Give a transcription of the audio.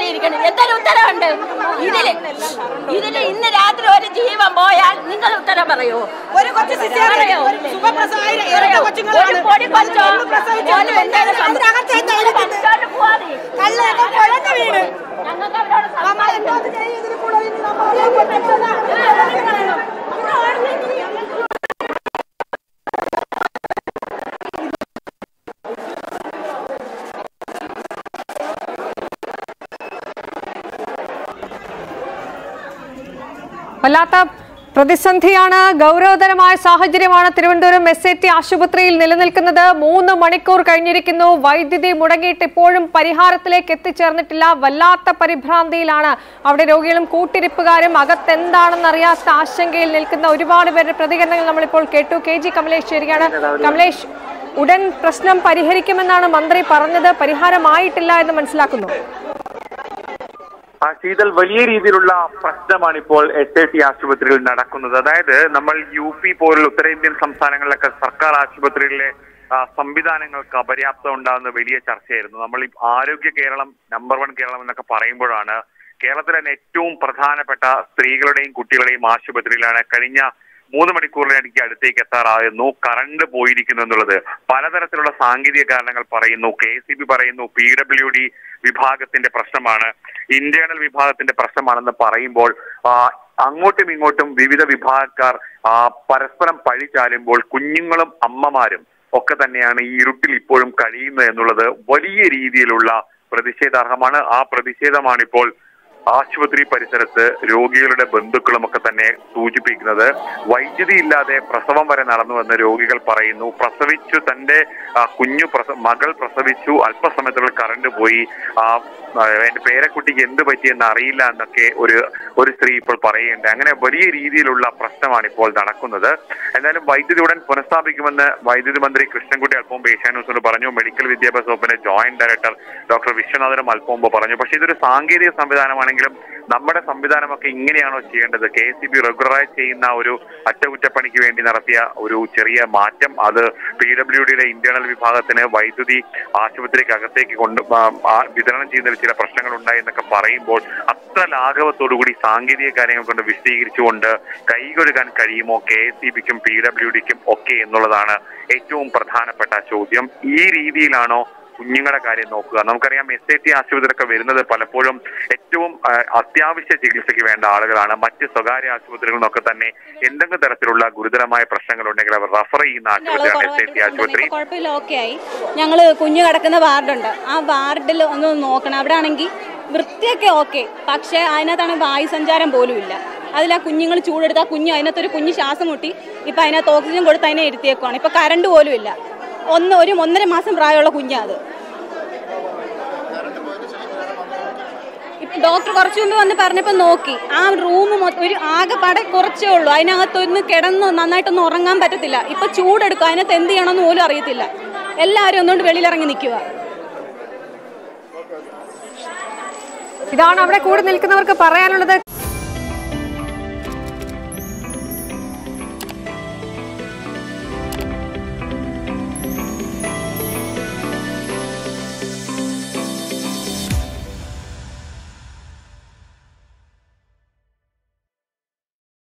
ഇരിക്കണം എന്തൊരു ഉത്തരവുണ്ട് ഇതില് ഇതില് ഇന്ന് രാത്രി ഒരു ജീവൻ പോയാൽ നിങ്ങൾ ഉത്തരം പറയോ ഒരു കൊച്ചു സിസ്റ്റർ പറയോ? സുഖപ്രസവമായ പറയോ? ഇരട്ട കൊച്ചുങ്ങളാണ്. ഒരു പൊടി കൊച്ചോ ഒന്ന് പ്രസവിച്ചു, പോലും എന്തായാലും അതിനകത്തേക്ക് ഇരിക്കുന്നത്. സംസാരിച്ചോണ്ട് പോവാതെ. കള്ളൊക്കെ കുഴഞ്ഞു വീണ്. ഞങ്ങൾക്ക് അവരോട് അമ്മ എന്തോന്ന് ചെയ്യും ഇതിന് കൂടെ ഇനി നമ്മൾ അറിയാൻ പറ്റുന്നതാ. വല്ലാത്ത പ്രതിസന്ധിയാണ് ഗൗരവതരമായ സാഹചര്യമാണ് തിരുവനന്തപുരം എസ് ഐ ടി ആശുപത്രിയിൽ നിലനിൽക്കുന്നത് മൂന്ന് മണിക്കൂർ കഴിഞ്ഞിരിക്കുന്നു വൈദ്യുതി മുടങ്ങിയിട്ട് ഇപ്പോഴും പരിഹാരത്തിലേക്ക് എത്തിച്ചേർന്നിട്ടില്ല വല്ലാത്ത പരിഭ്രാന്തിയിലാണ് അവിടെ രോഗികളും കൂട്ടിരിപ്പുകാരും അകത്തെന്താണെന്ന് അറിയാത്ത ആശങ്കയിൽ നിൽക്കുന്ന ഒരുപാട് പേരുടെ പ്രതികരണങ്ങൾ നമ്മളിപ്പോൾ കേട്ടു കെ ജി കമലേഷ് ചേരുകയാണ് കമലേഷ് ഉടൻ പ്രശ്നം പരിഹരിക്കുമെന്നാണ് മന്ത്രി പറഞ്ഞത് പരിഹാരമായിട്ടില്ല എന്ന് മനസ്സിലാക്കുന്നു ആ ശീതൽ വലിയ രീതിയിലുള്ള പ്രശ്നമാണ് ഇപ്പോൾ എസ് ഐ ടി ആശുപത്രിയിൽ നടക്കുന്നത് അതായത് നമ്മൾ യു പി പോലുള്ള ഉത്തരേന്ത്യൻ സംസ്ഥാനങ്ങളിലൊക്കെ സർക്കാർ ആശുപത്രികളിലെ ആ, സംവിധാനങ്ങൾക്ക് അപര്യാപ്തം ഉണ്ടാകുന്ന വലിയ ചർച്ചയായിരുന്നു നമ്മൾ ഈ ആരോഗ്യ കേരളം നമ്പർ വൺ കേരളം എന്നൊക്കെ പറയുമ്പോഴാണ് കേരളത്തിലെ തന്നെ ഏറ്റവും പ്രധാനപ്പെട്ട സ്ത്രീകളുടെയും കുട്ടികളുടെയും ആശുപത്രിയിലാണ് കഴിഞ്ഞ മൂന്ന് മണിക്കൂറിനിടയ്ക്ക് അടുത്തേക്ക് എത്താറാകുന്നു കറണ്ട് പോയിരിക്കുന്നു എന്നുള്ളത് പലതരത്തിലുള്ള സാങ്കേതിക കാരണങ്ങൾ പറയുന്നു കെ സി ബി പറയുന്നു പി ഡബ്ല്യു ഡി വിഭാഗത്തിന്റെ പ്രശ്നമാണ് ഇന്റേണൽ വിഭാഗത്തിന്റെ പ്രശ്നമാണെന്ന് പറയുമ്പോൾ ആ, അങ്ങോട്ടും ഇങ്ങോട്ടും വിവിധ വിഭാഗക്കാർ ആ, പരസ്പരം പഴി ചാലുമ്പോൾ കുഞ്ഞുങ്ങളും അമ്മമാരും ഒക്കെ തന്നെയാണ് ഈ ഇരുട്ടിൽ ഇപ്പോഴും കഴിയുന്നത് എന്നുള്ളത് വലിയ രീതിയിലുള്ള പ്രതിഷേധാർഹമാണ് ആ പ്രതിഷേധമാണ് ഇപ്പോൾ ആശുപത്രി പരിസരത്ത് രോഗികളുടെ ബന്ധുക്കളും ഒക്കെ തന്നെ സൂചിപ്പിക്കുന്നത് വൈദ്യുതി ഇല്ലാതെ പ്രസവം വരെ നടന്നുവെന്ന് രോഗികൾ പറയുന്നു പ്രസവിച്ചു തന്റെ ആ, കുഞ്ഞു പ്രസ മകൾ പ്രസവിച്ചു അല്പസമയത്തുള്ള കറണ്ട് പോയി ആ ആ, എന്റെ പേരക്കുട്ടിക്ക് എന്ത് പറ്റിയെന്ന് അറിയില്ല എന്നൊക്കെ ഒരു ഒരു സ്ത്രീ ഇപ്പോൾ പറയുന്നുണ്ട് അങ്ങനെ വലിയ രീതിയിലുള്ള പ്രശ്നമാണ് ഇപ്പോൾ നടക്കുന്നത് എന്നാലും വൈദ്യുതി ഉടൻ പുനഃസ്ഥാപിക്കുമെന്ന് വൈദ്യുതി മന്ത്രി കൃഷ്ണൻകുട്ടി അല്പം മുമ്പ് ഏഷ്യാന്യൂസിനോട് പറഞ്ഞു മെഡിക്കൽ വിദ്യാഭ്യാസ വകുപ്പിന്റെ ജോയിന്റ് ഡയറക്ടർ ഡോക്ടർ വിശ്വനാഥനും അല്പം മുമ്പ് പറഞ്ഞു പക്ഷേ ഇതൊരു സാങ്കേതിക സംവിധാനമാണെങ്കിലും നമ്മുടെ സംവിധാനമൊക്കെ ഇങ്ങനെയാണോ ചെയ്യേണ്ടത് കെ എസ് സി ബി റെഗുലറായി ചെയ്യുന്ന ഒരു അറ്റകുറ്റപ്പണിക്ക് വേണ്ടി നടത്തിയ ഒരു ചെറിയ മാറ്റം അത് പി ഡബ്ല്യു ഡിയുടെ ഇന്റേണൽ വിഭാഗത്തിന് വൈദ്യുതി ആശുപത്രിക്ക് അകത്തേക്ക് കൊണ്ട് ആ, ആ, വിതരണം ചെയ്യുന്നതിൽ ചില പ്രശ്നങ്ങൾ ഉണ്ടായി എന്നൊക്കെ പറയുമ്പോൾ അത്ര ലാഘവത്തോടുകൂടി സാങ്കേതിക കാര്യങ്ങൾ കൊണ്ട് വിശദീകരിച്ചുകൊണ്ട് കൈകൊഴുകാൻ കഴിയുമോ കെ എസ് സി ബിക്കും പി ഡബ്ല്യു ഡിക്കും ഒക്കെ എന്നുള്ളതാണ് ഏറ്റവും പ്രധാനപ്പെട്ട ചോദ്യം ഈ രീതിയിലാണോ കുഞ്ഞുങ്ങളുടെ കാര്യം നോക്കുക നമുക്കറിയാം എസ് ഐ ടി ആശുപത്രിയൊക്കെ വരുന്നത് പലപ്പോഴും ഏറ്റവും ആ, അത്യാവശ്യ ചികിത്സയ്ക്ക് വേണ്ട ആളുകളാണ് മറ്റ് സ്വകാര്യ ആശുപത്രികളിൽ നിന്നൊക്കെ തന്നെ എന്തെങ്കിലും തരത്തിലുള്ള ഗുരുതരമായ പ്രശ്നങ്ങൾ ഉണ്ടെങ്കിൽ അവർ റഫർ ചെയ്യുന്ന ആശുപത്രിയാണ് എസ് ഐ ടി ആശുപത്രി ഇപ്പൊ കുഴപ്പമില്ല ഓക്കെ ആയി ഞങ്ങള് കുഞ്ഞു കിടക്കുന്ന വാർഡുണ്ട് ആ വാർഡിൽ ഒന്ന് നോക്കണം അവിടെ ആണെങ്കിൽ വൃത്തിയൊക്കെ ഓക്കെ പക്ഷേ അതിനകത്താണ് വായു സഞ്ചാരം പോലും ഇല്ല അതിൽ ആ കുഞ്ഞുങ്ങൾ ചൂടെടുത്ത് ആ കുഞ്ഞ് അതിനകത്തൊരു കുഞ്ഞ് ശ്വാസം മുട്ടി ഇപ്പൊ അതിനകത്ത് ഓക്സിജൻ കൊടുത്ത് അതിനെ ഇരുത്തിയേക്കുവാണ് ഇപ്പൊ കറണ്ട് പോലും ഇല്ല ഒന്ന് ഒരു ഒന്നര മാസം പ്രായമുള്ള കുഞ്ഞാ അത് ഇപ്പൊ ഡോക്ടർ കുറച്ചു മുമ്പ് വന്ന് പറഞ്ഞപ്പോൾ നോക്കി ആ റൂം ഒരു ആകെപ്പാടെ കുറച്ചേ ഉള്ളൂ അതിനകത്തൊന്ന് കിടന്ന് നന്നായിട്ടൊന്നും ഉറങ്ങാൻ പറ്റത്തില്ല ഇപ്പൊ ചൂടെടുക്കും അതിനകത്ത് എന്ത് ചെയ്യണമെന്ന് പോലും അറിയത്തില്ല എല്ലാവരും ഒന്നുകൊണ്ട് വെളിയിലിറങ്ങി നിൽക്കുക ഇതാണ് അവിടെ കൂടി നിൽക്കുന്നവർക്ക് പറയാനുള്ളത്